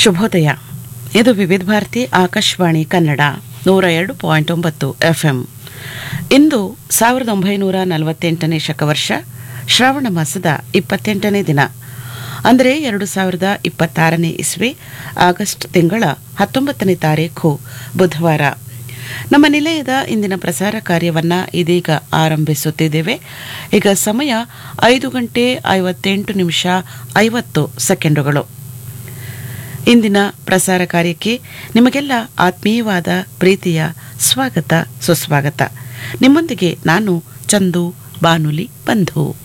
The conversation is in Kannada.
ಶುಭೋದಯ ಇದು ವಿವಿಧ ಭಾರತಿ ಆಕಾಶವಾಣಿ ಕನ್ನಡ ನೂರ ಎರಡು ಪಾಯಿಂಟ್ ಒಂಬತ್ತು ಎಫ್ಎಂ ಇಂದು ಸಾವಿರದ ಒಂಬೈನೂರ ನಲವತ್ತೆಂಟನೇ ಶಕವರ್ಷ ಶ್ರಾವಣ ಮಾಸದ ಇಪ್ಪತ್ತೆಂಟನೇ ದಿನ ಅಂದರೆ ಎರಡು ಸಾವಿರದ ಇಪ್ಪತ್ತಾರನೇ ಇಸ್ವಿ ಆಗಸ್ಟ್ ತಿಂಗಳ ಹತ್ತೊಂಬತ್ತನೇ ತಾರೀಖು ಬುಧವಾರ ನಮ್ಮ ನಿಲಯದ ಇಂದಿನ ಪ್ರಸಾರ ಕಾರ್ಯವನ್ನ ಇದೀಗ ಆರಂಭಿಸುತ್ತಿದ್ದೇವೆ ಈಗ ಸಮಯ ಐದು ಗಂಟೆ ಐವತ್ತೆಂಟು ನಿಮಿಷ ಐವತ್ತು ಸೆಕೆಂಡುಗಳು ಇಂದಿನ ಪ್ರಸಾರ ಕಾರ್ಯಕ್ಕೆ ನಿಮಗೆಲ್ಲ ಆತ್ಮೀಯವಾದ ಪ್ರೀತಿಯ ಸ್ವಾಗತ ಸುಸ್ವಾಗತ ನಿಮ್ಮೊಂದಿಗೆ ನಾನು ಚಂದು ಬಾನುಲಿ ಬಂಧು